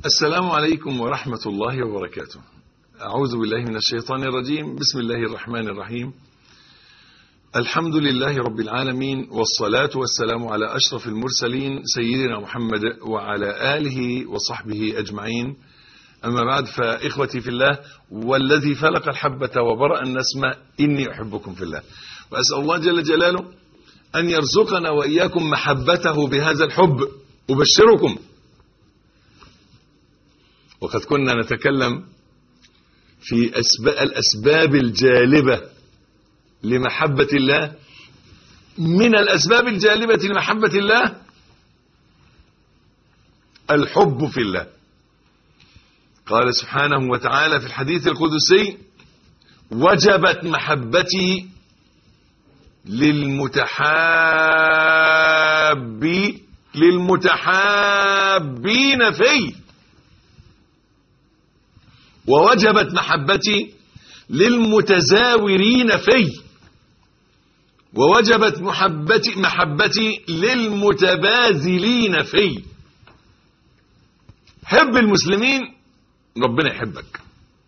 السلام عليكم ورحمة الله وبركاته أعوذ بالله من الشيطان الرجيم بسم الله الرحمن الرحيم الحمد لله رب العالمين والصلاة والسلام على أشرف المرسلين سيدنا محمد وعلى آله وصحبه أجمعين أما بعد فإخوتي في الله والذي فلق الحبة وبرأ النسمة إني أحبكم في الله وأسأل الله جل جلاله أن يرزقنا وإياكم محبته بهذا الحب أبشركم وقد كنا نتكلم في أسباب الأسباب الجالبة لمحبة الله من الأسباب الجالبة لمحبة الله الحب في الله قال سبحانه وتعالى في الحديث القدسي وجبت محبتي للمتحاب للمتحابين في ووجبت محبتي للمتزاورين في ووجبت محبتي محبتي للمتباذلين في حب المسلمين ربنا يحبك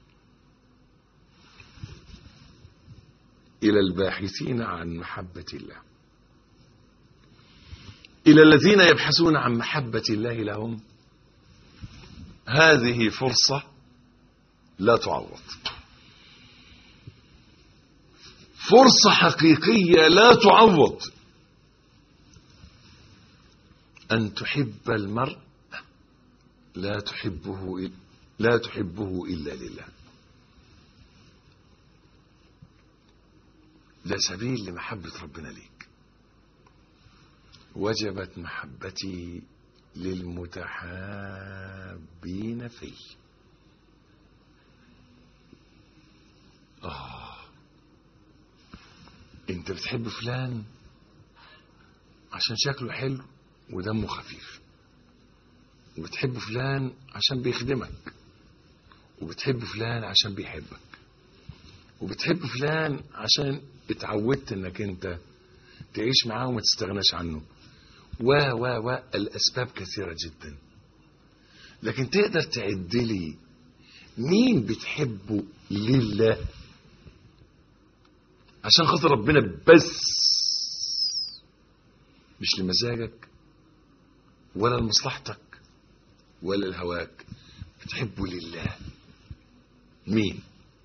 إلى الباحثين عن محبة الله إلى الذين يبحثون عن محبة الله لهم هذه فرصة لا تعوض فرصة حقيقية لا تعوض أن تحب المرء لا تحبه لا تحبه إلا لله ده سبيل لمحبة ربنا ليك وجبت محبتي للمتحابين فيه آه انت بتحب فلان عشان شكله حلو ودمه خفيف وبتحب فلان عشان بيخدمك وبتحب فلان عشان بيحبك وبتحب فلان عشان اتعودت انك انت تعيش معاه وما تستغناش عنه و و و الاسباب كثيره جدا لكن تقدر تعد لي مين بتحبه لله عشان خاطر ربنا بس مش لمزاجك ولا لمصلحتك ولا لهواك بتحبه لله مين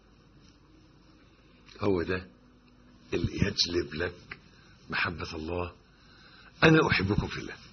هو ده اللي يجلب لك محبة الله أنا أحبكم في الله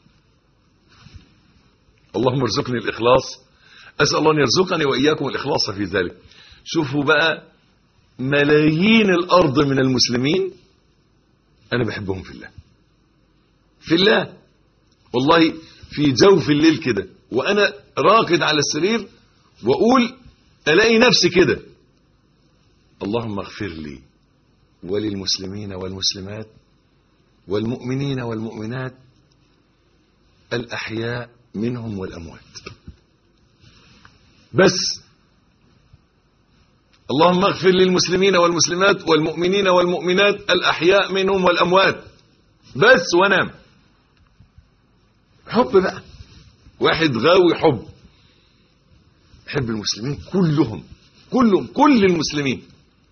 اللهم ارزقني الإخلاص أسأل الله أن يرزقني وإياكم الإخلاص في ذلك شوفوا بقى ملايين الأرض من المسلمين أنا بحبهم في الله في الله والله في جوف الليل كده وأنا راقد على السرير وأقول ألاقي نفسي كده اللهم اغفر لي وللمسلمين والمسلمات والمؤمنين والمؤمنات الأحياء منهم والأموات بس اللهم اغفر للمسلمين والمسلمات والمؤمنين والمؤمنات الأحياء منهم والأموات بس وانام حب بقى واحد غاوي حب حب المسلمين كلهم كلهم كل المسلمين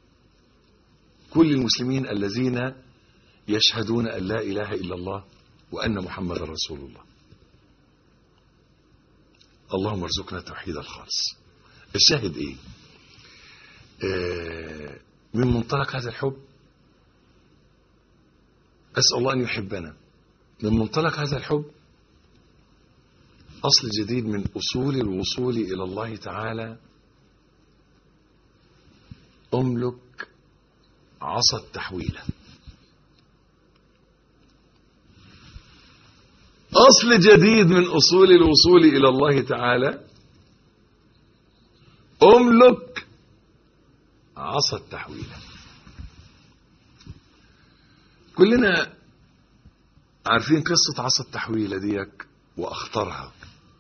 كل المسلمين الذين يشهدون أن لا إله إلا الله وأن محمد رسول الله اللهم ارزقنا توحيد الخالص الشاهد ايه آه من منطلق هذا الحب أسأل الله أن يحبنا من منطلق هذا الحب أصل جديد من أصول الوصول إلى الله تعالى أملك عصا التحويلة أصل جديد من أصول الوصول إلى الله تعالى أملك عصا التحويلة كلنا عارفين قصة عصا التحويلة ديك وأخطرها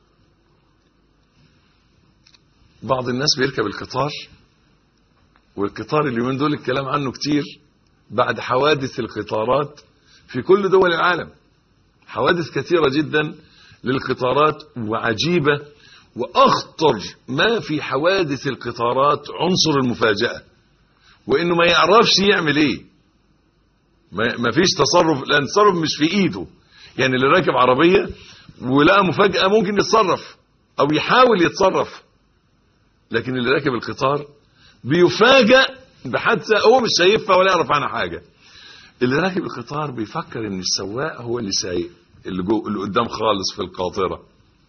بعض الناس بيركب القطار والقطار اليومين دول الكلام عنه كتير بعد حوادث القطارات في كل دول العالم حوادث كثيرة جدا للقطارات وعجيبة واخطر ما في حوادث القطارات عنصر المفاجاه وانه ما يعرفش يعمل ايه ما ما فيش تصرف لان التصرف مش في ايده يعني اللي راكب عربيه ولقى مفاجاه ممكن يتصرف او يحاول يتصرف لكن اللي راكب القطار بيفاجأ بحادثه هو مش شايفها ولا يعرف عنها حاجه اللي راكب القطار بيفكر ان السواق هو اللي سايق اللي جو اللي قدام خالص في القاطره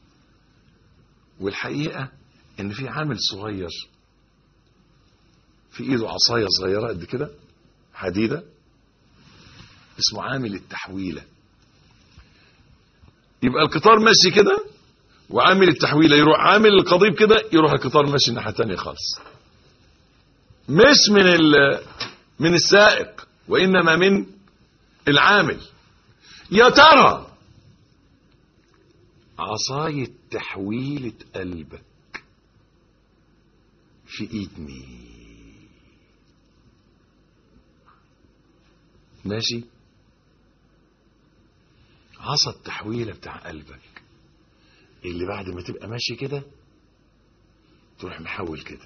والحقيقه ان في عامل صغير في ايده عصايه صغيره قد كده حديده اسمه عامل التحويله يبقى القطار ماشي كده وعامل التحويله يروح عامل القضيب كده يروح القطار ماشي الناحيه الثانيه خالص مش من ال من السائق وانما من العامل يا ترى عصاية تحويلة قلبك في ايد مين ماشي عصا التحويلة بتاع قلبك اللي بعد ما تبقى ماشي كده تروح محول كده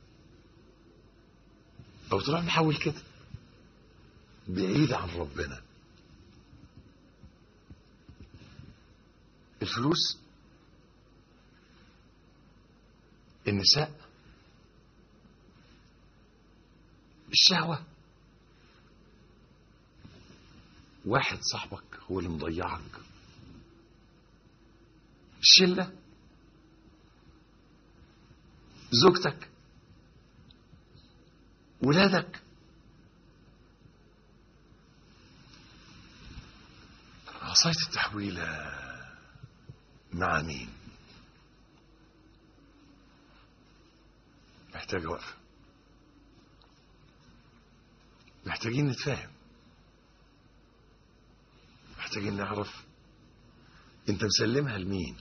او تروح محول كده بعيد عن ربنا الفلوس النساء الشهوة واحد صاحبك هو اللي مضيعك الشلة زوجتك ولادك عصاية التحويلة مع مين محتاجة وقفة محتاجين نتفاهم محتاجين نعرف انت مسلمها لمين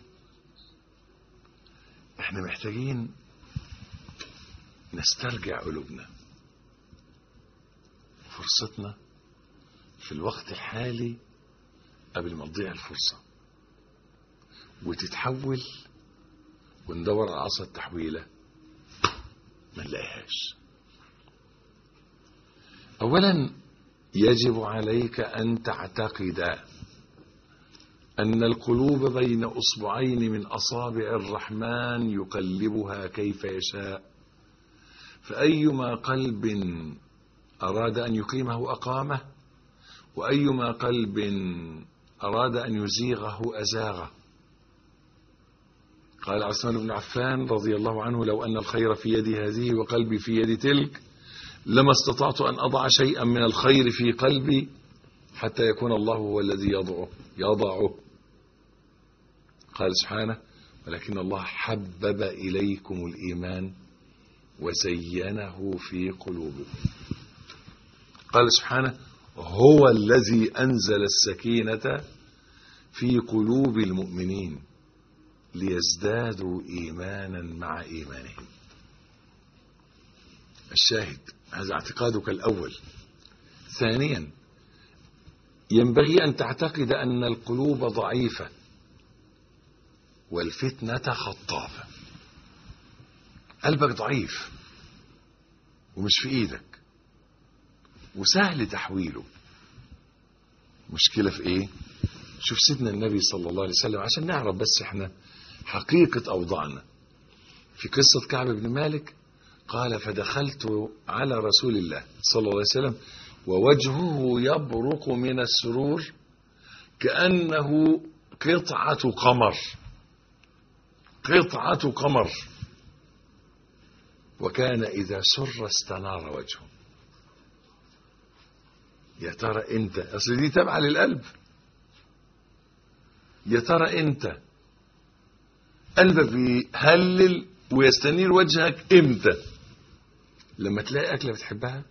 احنا محتاجين نسترجع قلوبنا فرصتنا في الوقت الحالي قبل ما تضيع الفرصة وتتحول وندور على عصا التحويلة ما نلاقيهاش أولا يجب عليك أن تعتقد أن القلوب بين أصبعين من أصابع الرحمن يقلبها كيف يشاء فأيما قلب أراد أن يقيمه أقامه وأيما قلب أراد أن يزيغه أزاغه قال عثمان بن عفان رضي الله عنه لو أن الخير في يدي هذه وقلبي في يد تلك لما استطعت أن أضع شيئا من الخير في قلبي حتى يكون الله هو الذي يضعه يضعه قال سبحانه ولكن الله حبب إليكم الإيمان وزينه في قلوبكم قال سبحانه هو الذي أنزل السكينة في قلوب المؤمنين ليزدادوا إيمانا مع إيمانهم الشاهد هذا اعتقادك الأول ثانيا ينبغي أن تعتقد أن القلوب ضعيفة والفتنة خطافة قلبك ضعيف ومش في ايدك وسهل تحويله مشكلة في ايه شوف سيدنا النبي صلى الله عليه وسلم عشان نعرف بس احنا حقيقة اوضاعنا في قصة كعب بن مالك قال فدخلت على رسول الله صلى الله عليه وسلم ووجهه يبرق من السرور كأنه قطعة قمر قطعة قمر وكان إذا سر استنار وجهه يا ترى انت اصل دي تابعه للقلب يا ترى انت قلبك بيهلل ويستنير وجهك امتى لما تلاقي اكله بتحبها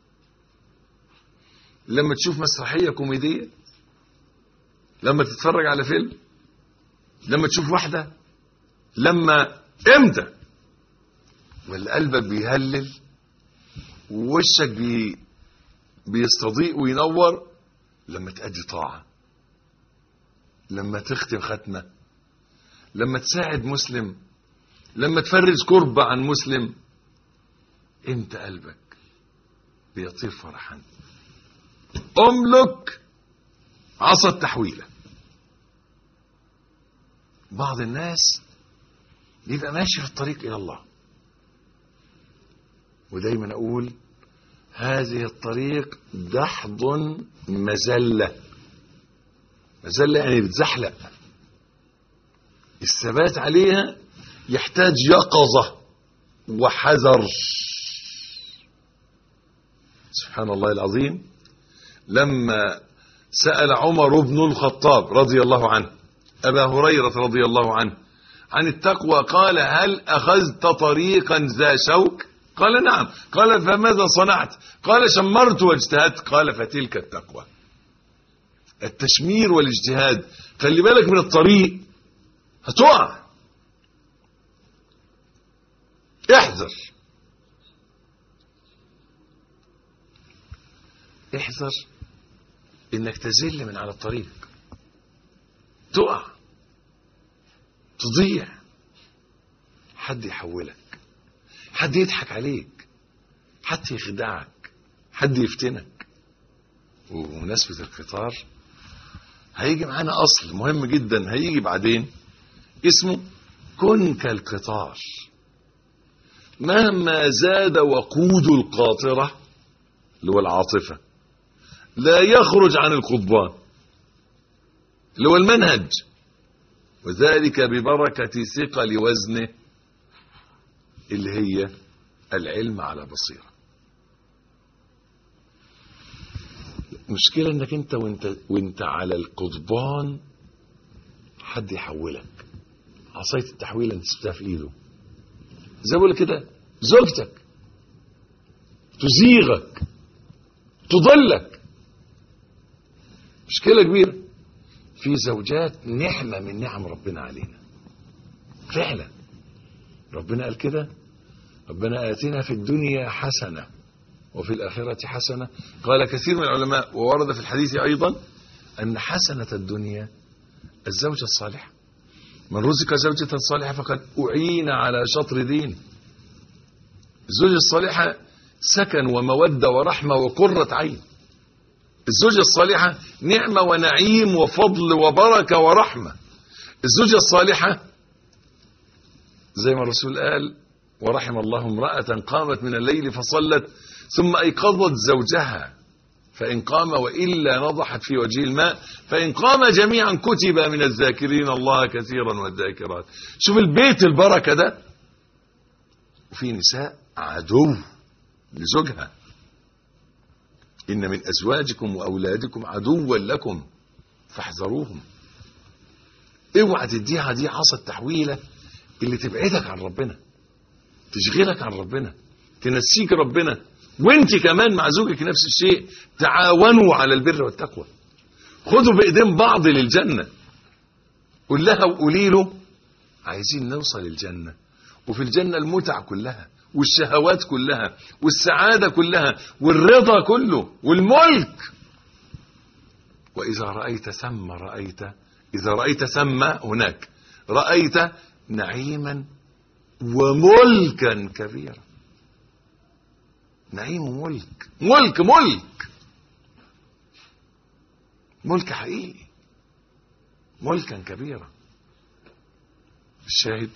لما تشوف مسرحيه كوميديه لما تتفرج على فيلم لما تشوف واحده لما امتى ولا قلبك بيهلل ووشك بي بيستضيء وينور لما تأدي طاعة لما تختم ختمة لما تساعد مسلم لما تفرج كربة عن مسلم انت قلبك بيطير فرحا املك عصا التحويله بعض الناس بيبقى ماشي في الطريق الى الله ودايما اقول هذه الطريق دحض مزله مزله يعني بتزحلق الثبات عليها يحتاج يقظه وحذر سبحان الله العظيم لما سأل عمر بن الخطاب رضي الله عنه أبا هريرة رضي الله عنه عن التقوى قال هل أخذت طريقا ذا شوك قال نعم قال فماذا صنعت قال شمرت واجتهدت قال فتلك التقوى التشمير والاجتهاد خلي بالك من الطريق هتقع احذر احذر انك تزل من على الطريق تقع تضيع حد يحولك حد يضحك عليك حد يخدعك حد يفتنك ومناسبة القطار هيجي معانا أصل مهم جدا هيجي بعدين اسمه كن كالقطار مهما زاد وقود القاطرة اللي هو العاطفة لا يخرج عن القضبان اللي هو المنهج وذلك ببركة ثقل وزنه اللي هي العلم على بصيرة المشكلة انك انت وانت, وانت على القضبان حد يحولك عصاية التحويل انت سبتها في ايده زي ما بقول كده زوجتك تزيغك تضلك مشكلة كبيرة في زوجات نعمة من نعم ربنا علينا فعلا ربنا قال كده ربنا آتنا في الدنيا حسنة وفي الآخرة حسنة قال كثير من العلماء وورد في الحديث أيضا أن حسنة الدنيا الزوجة الصالحة من رزق زوجة صالحة فقد أعين على شطر دين الزوجة الصالحة سكن ومودة ورحمة وقرة عين الزوجة الصالحة نعمة ونعيم وفضل وبركة ورحمة الزوجة الصالحة زي ما الرسول قال ورحم الله امرأة قامت من الليل فصلت ثم أيقظت زوجها فإن قام وإلا نضحت في وجه الماء فإن قام جميعا كتب من الذاكرين الله كثيرا والذاكرات شوف البيت البركة ده وفي نساء عدو لزوجها إن من أزواجكم وأولادكم عدوا لكم فاحذروهم اوعى تديها دي عصا التحويلة اللي تبعدك عن ربنا تشغلك عن ربنا تنسيك ربنا وانت كمان مع زوجك نفس الشيء تعاونوا على البر والتقوى خدوا بايدين بعض للجنة قول لها وقولي له عايزين نوصل الجنة وفي الجنة المتع كلها والشهوات كلها والسعادة كلها والرضا كله والملك وإذا رأيت ثم رأيت إذا رأيت ثم هناك رأيت نعيما وملكا كبيرا نعيم وملك ملك ملك ملك حقيقي ملكا كبيرا الشاهد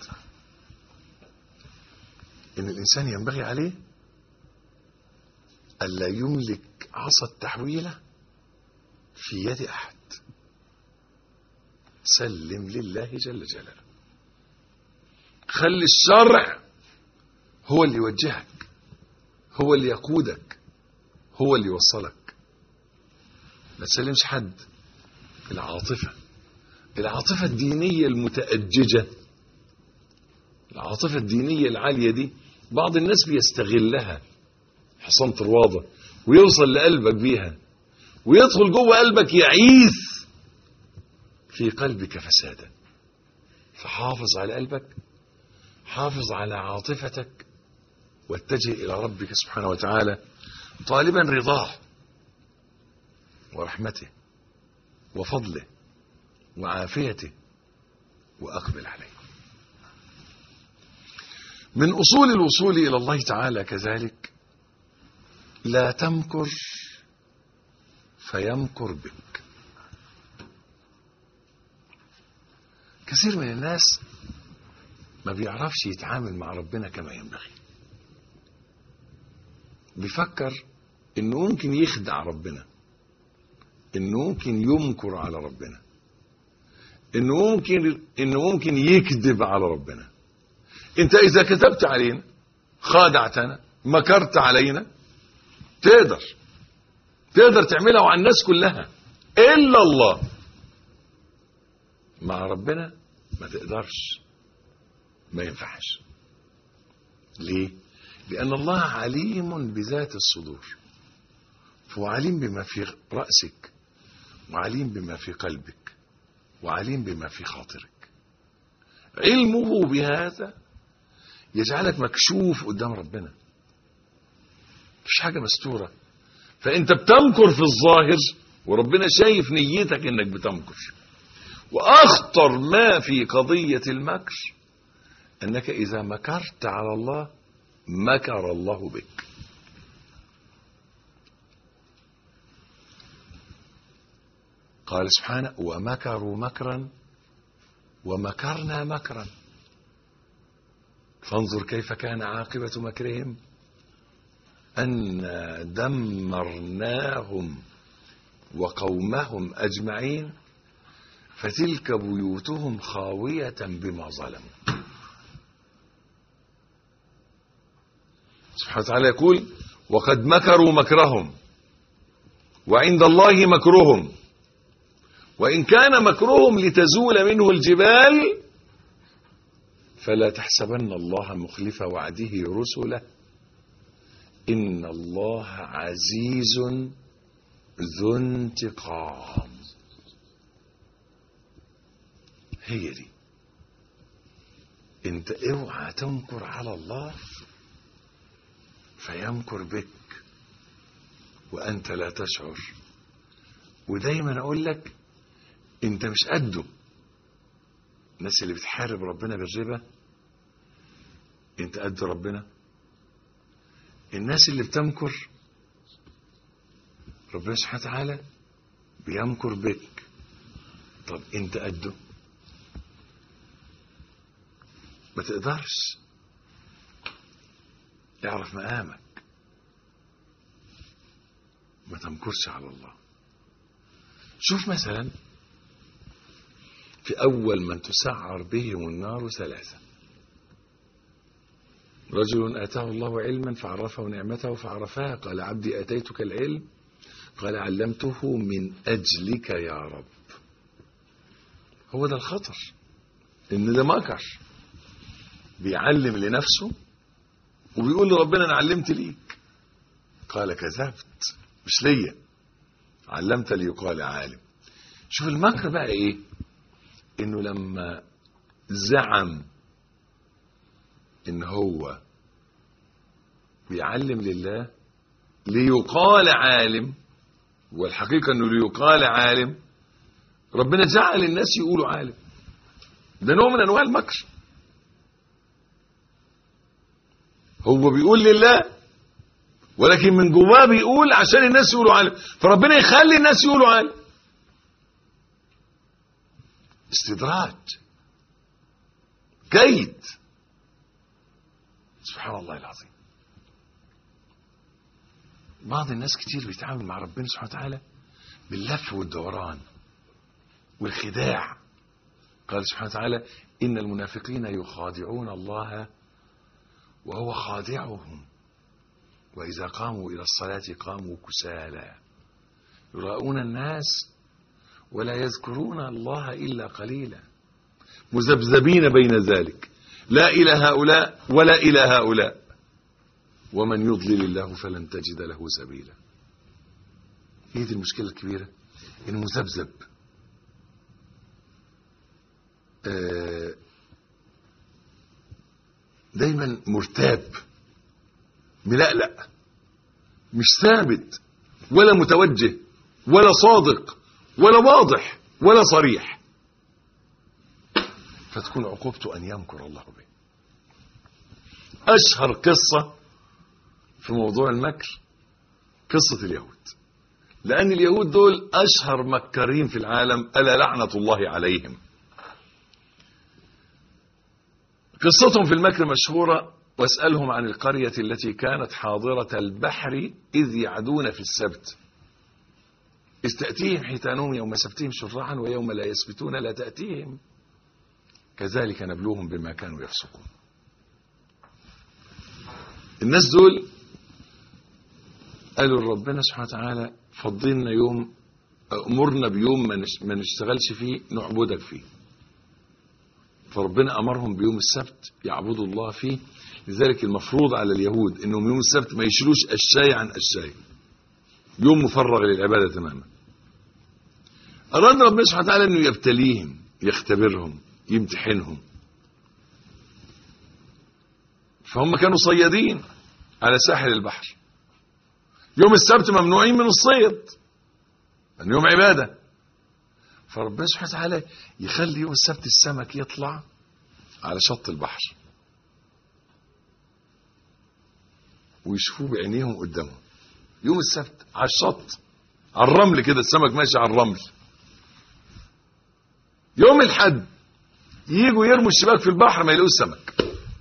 ان الانسان ينبغي عليه الا يملك عصا التحويله في يد احد سلم لله جل جلاله خلي الشرع هو اللي يوجهك هو اللي يقودك هو اللي يوصلك ما تسلمش حد العاطفة العاطفة الدينية المتأججة العاطفة الدينية العالية دي بعض الناس بيستغلها حصان طروادة ويوصل لقلبك بيها ويدخل جوه قلبك يعيث في قلبك فسادا فحافظ على قلبك حافظ على عاطفتك واتجه إلى ربك سبحانه وتعالى طالبا رضاه ورحمته وفضله وعافيته وأقبل عليه من أصول الوصول إلى الله تعالى كذلك لا تمكر فيمكر بك كثير من الناس ما بيعرفش يتعامل مع ربنا كما ينبغي بيفكر انه ممكن يخدع ربنا انه ممكن يمكر على ربنا انه ممكن انه ممكن يكذب على ربنا انت اذا كذبت علينا خادعتنا مكرت علينا تقدر تقدر تعملها وعلى الناس كلها الا الله مع ربنا ما تقدرش ما ينفعش ليه لان الله عليم بذات الصدور فهو عليم بما في راسك وعليم بما في قلبك وعليم بما في خاطرك علمه بهذا يجعلك مكشوف قدام ربنا مفيش حاجه مستوره فانت بتمكر في الظاهر وربنا شايف نيتك انك بتمكر واخطر ما في قضيه المكر انك اذا مكرت على الله مكر الله بك قال سبحانه ومكروا مكرا ومكرنا مكرا فانظر كيف كان عاقبه مكرهم أنا دمرناهم وقومهم أجمعين فتلك بيوتهم خاوية بما ظلموا سبحانه وتعالى يقول وقد مكروا مكرهم وعند الله مكرهم وإن كان مكرهم لتزول منه الجبال فلا تحسبن الله مخلف وعده رسله إن الله عزيز ذو انتقام هي دي انت اوعى تمكر على الله فيمكر بك وانت لا تشعر ودايما اقول لك انت مش قده الناس اللي بتحارب ربنا بالربا انت قد ربنا الناس اللي بتمكر ربنا سبحانه وتعالى بيمكر بك طب انت قده ما تقدرش اعرف مقامك ما تمكرش على الله شوف مثلا في أول من تسعر بهم النار ثلاثة رجل آتاه الله علما فعرفه نعمته فعرفها قال عبدي آتيتك العلم قال علمته من أجلك يا رب هو ده الخطر إن ده مكر بيعلم لنفسه وبيقول لربنا أنا علمت ليك قال كذبت مش ليا علمت ليقال عالم شوف المكر بقى ايه انه لما زعم ان هو بيعلم لله ليقال عالم والحقيقة انه ليقال عالم ربنا جعل الناس يقولوا عالم ده نوع من انواع المكر هو بيقول لله ولكن من جواه بيقول عشان الناس يقولوا عالم فربنا يخلي الناس يقولوا عالم استدراج كيد سبحان الله العظيم بعض الناس كتير بيتعامل مع ربنا سبحانه وتعالى باللف والدوران والخداع قال سبحانه وتعالى إن المنافقين يخادعون الله وهو خادعهم وإذا قاموا إلى الصلاة قاموا كسالى يراؤون الناس ولا يذكرون الله إلا قليلا مذبذبين بين ذلك لا إلى هؤلاء ولا إلى هؤلاء ومن يضلل الله فلن تجد له سبيلا هي دي المشكلة الكبيرة إنه مذبذب آه دايما مرتاب ملقلق مش ثابت ولا متوجه ولا صادق ولا واضح ولا صريح فتكون عقوبته أن يمكر الله به أشهر قصة في موضوع المكر قصة اليهود لأن اليهود دول أشهر مكارين في العالم ألا لعنة الله عليهم قصتهم في المكر مشهورة واسألهم عن القرية التي كانت حاضرة البحر إذ يعدون في السبت إذ تأتيهم حيتانهم يوم سبتهم شرعا ويوم لا يسبتون لا تأتيهم كذلك نبلوهم بما كانوا يفسقون الناس دول قالوا لربنا سبحانه وتعالى فضلنا يوم امرنا بيوم ما نشتغلش فيه نعبدك فيه فربنا امرهم بيوم السبت يعبدوا الله فيه لذلك المفروض على اليهود انهم يوم السبت ما يشيلوش الشاي عن الشاي يوم مفرغ للعباده تماما اراد ربنا سبحانه وتعالى انه يبتليهم يختبرهم يمتحنهم فهم كانوا صيادين على ساحل البحر يوم السبت ممنوعين من الصيد لأن يوم عبادة فربنا سبحانه وتعالى يخلي يوم السبت السمك يطلع على شط البحر ويشوفوه بعينيهم قدامهم يوم السبت على الشط على الرمل كده السمك ماشي على الرمل يوم الحد يجوا يرموا الشباك في البحر ما يلاقوش سمك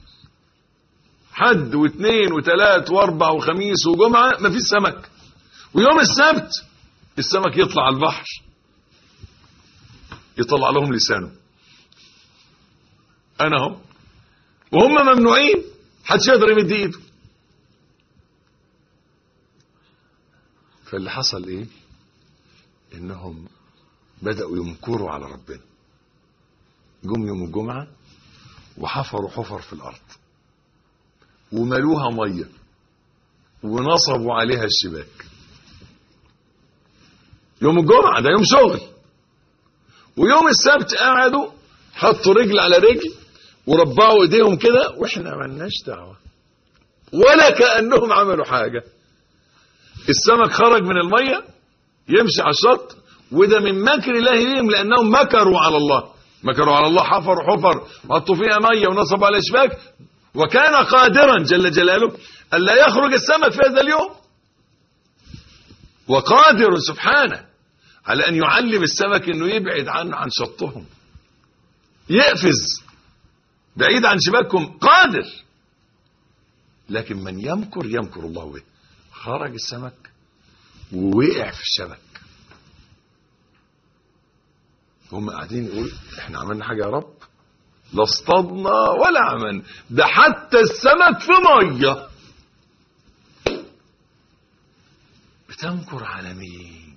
حد واثنين وثلاث واربع وخميس وجمعة ما فيش سمك ويوم السبت السمك يطلع على البحر يطلع لهم لسانه انا اهو وهم ممنوعين محدش يقدر يمد ايده فاللي حصل ايه انهم بدأوا يمكروا على ربنا جم يوم الجمعة وحفروا حفر في الأرض وملوها مية ونصبوا عليها الشباك يوم الجمعة ده يوم شغل ويوم السبت قعدوا حطوا رجل على رجل وربعوا ايديهم كده واحنا ملناش دعوة ولا كأنهم عملوا حاجة السمك خرج من المية يمشي على الشط وده من مكر الله بهم لأنهم مكروا على الله مكروا على الله حفروا حفر وحطوا فيها مية ونصبوا على شباك وكان قادرا جل جلاله ألا يخرج السمك في هذا اليوم وقادر سبحانه على أن يعلم السمك أنه يبعد عن عن شطهم يقفز بعيد عن شباكهم قادر لكن من يمكر يمكر الله به خرج السمك ووقع في الشبك هم قاعدين يقول احنا عملنا حاجة يا رب لا اصطادنا ولا عملنا ده حتى السمك في ميه بتنكر على مين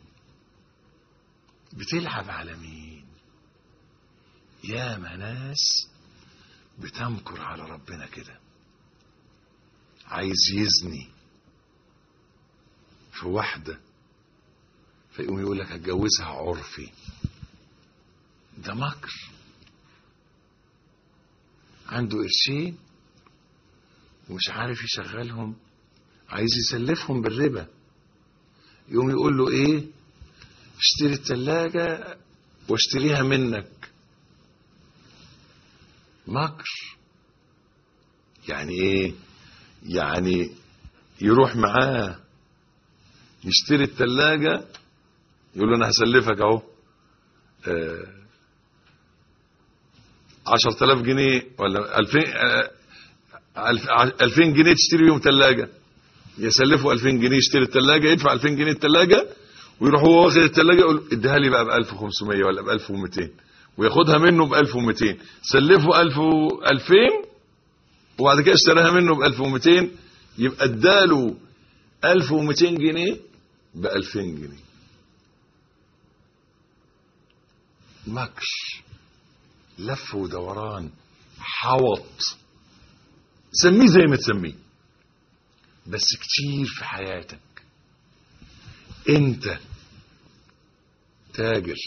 بتلعب على مين يا ناس بتنكر على ربنا كده عايز يزني في واحدة فيقوم يقول لك هتجوزها عرفي ده مكر عنده قرشين ومش عارف يشغلهم عايز يسلفهم بالربا يقوم يقول له ايه اشتري التلاجة واشتريها منك مكر يعني ايه يعني يروح معاه يشتري التلاجة يقول له انا هسلفك اهو آه عشرة آلاف جنيه ولا ألفين ألفين جنيه تشتري بيهم تلاجة يسلفوا ألفين جنيه يشتري التلاجة يدفع ألفين جنيه التلاجة ويروح هو واخد التلاجة يقول اديها لي بقى ب 1500 ولا ب 1200 وياخدها منه ب 1200 سلفه 1000 2000 وبعد كده اشتراها منه ب 1200 يبقى اداله 1200 جنيه ب 2000 جنيه مكش لف ودوران حوط سميه زي ما تسميه بس كتير في حياتك انت تاجر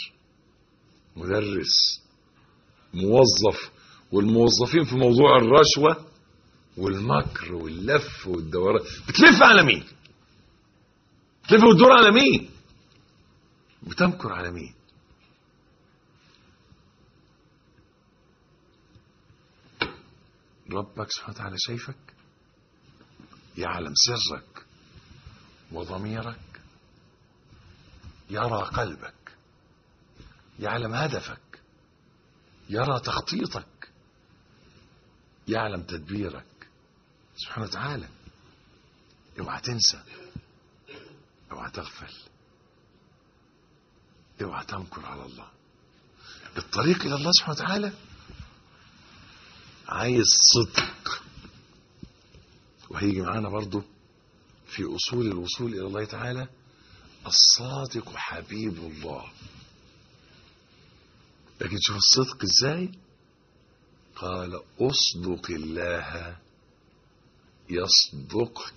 مدرس موظف والموظفين في موضوع الرشوة والمكر واللف والدوران بتلف على مين بتلف وتدور على مين بتمكر على مين ربك سبحانه وتعالى شايفك يعلم سرك وضميرك يرى قلبك يعلم هدفك يرى تخطيطك يعلم تدبيرك سبحانه وتعالى اوعى تنسى اوعى تغفل اوعى تنكر على الله الطريق الى الله سبحانه وتعالى عايز صدق وهيجي معانا برضو في اصول الوصول الى الله تعالى الصادق حبيب الله لكن شوف الصدق ازاي قال اصدق الله يصدقك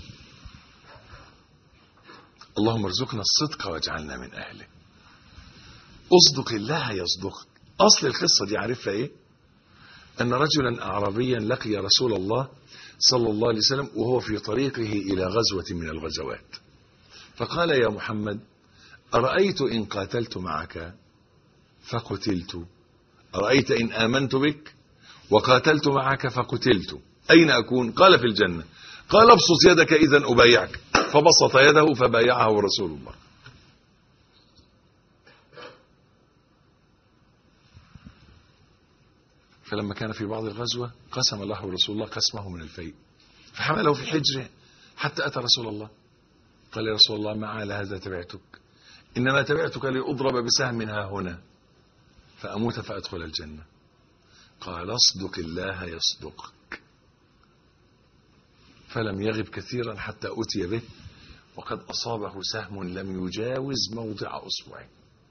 اللهم ارزقنا الصدق واجعلنا من اهله اصدق الله يصدقك اصل القصه دي عارفها ايه ان رجلا اعرابيا لقي رسول الله صلى الله عليه وسلم وهو في طريقه الى غزوه من الغزوات فقال يا محمد ارايت ان قاتلت معك فقتلت ارايت ان امنت بك وقاتلت معك فقتلت اين اكون قال في الجنه قال ابسط يدك اذا ابايعك فبسط يده فبايعه رسول الله فلما كان في بعض الغزوة قسم له رسول الله قسمه من الفيء فحمله في حجره حتى أتى رسول الله قال يا رسول الله ما على هذا تبعتك إنما تبعتك لأضرب بسهم ها هنا فأموت فأدخل الجنة قال اصدق الله يصدقك فلم يغب كثيرا حتى أتي به وقد أصابه سهم لم يجاوز موضع أصبعه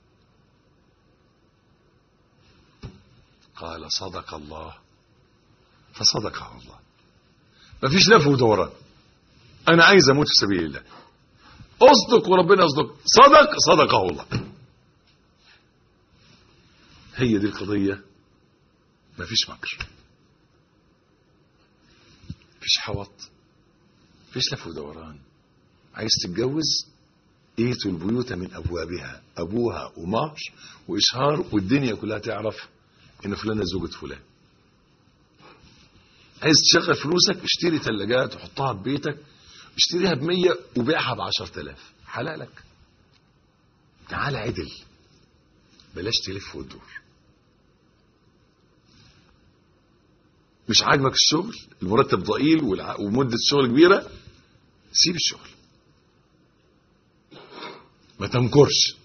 قال صدق الله فصدقه الله ما فيش لف ودوران انا عايز اموت في سبيل الله اصدق وربنا يصدق صدق صدقه الله هي دي القضية ما فيش مكر فيش حوط فيش لف ودوران عايز تتجوز ايتوا البيوت من ابوابها ابوها ومهر واشهار والدنيا كلها تعرف ان فلانة زوجة فلان عايز تشغل فلوسك اشتري ثلاجات وحطها في بيتك اشتريها بمية وبيعها بعشر تلاف حلالك تعال عدل بلاش تلف وتدور مش عاجبك الشغل المرتب ضئيل والع- ومدة الشغل كبيرة سيب الشغل ما تمكرش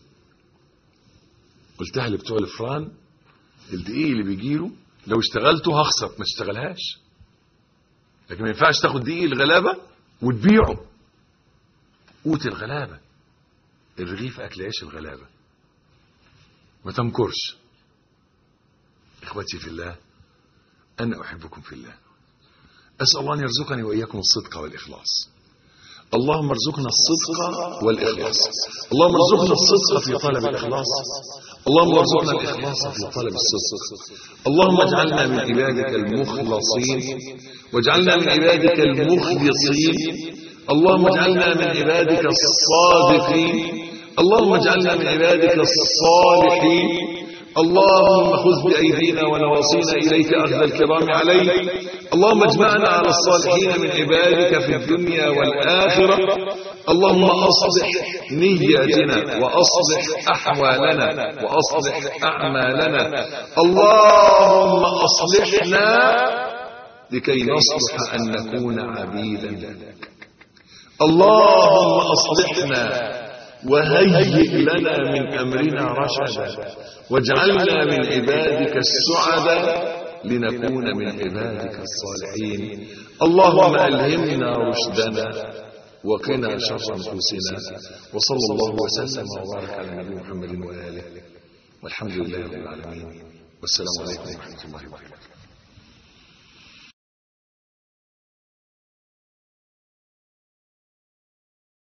قلتها لبتوع الفران الدقيق اللي بيجيله لو اشتغلته هخسر ما تشتغلهاش لكن ما ينفعش تاخد دقيق الغلابة وتبيعه قوت الغلابة الرغيف أكل عيش الغلابة ما تمكرش إخوتي في الله أنا أحبكم في الله أسأل الله أن يرزقني وإياكم الصدق والإخلاص اللهم ارزقنا الصدق والإخلاص اللهم ارزقنا الصدق في طلب الإخلاص اللهم ارزقنا الإخلاص في طلب الصدق اللهم اجعلنا من عبادك المخلصين واجعلنا من عبادك المخلصين اللهم اجعلنا من عبادك الصادقين اللهم اجعلنا من عبادك الصالحين اللهم خذ بأيدينا ونواصينا إليك أخذ الكرام عليك اللهم اجمعنا على الصالحين من عبادك في الدنيا والآخرة اللهم أصلح نياتنا وأصلح أحوالنا وأصلح أعمالنا اللهم أصلحنا لكي نصلح أن نكون عبيدا لك اللهم أصلحنا وهيئ لنا من أمرنا رشدا واجعلنا من عبادك السعداء لنكون من عبادك الصالحين اللهم ألهمنا رشدنا وقنا شر أنفسنا وصلى الله وسلم وبارك على نبينا محمد وآله والحمد لله رب العالمين والسلام عليكم ورحمة الله وبركاته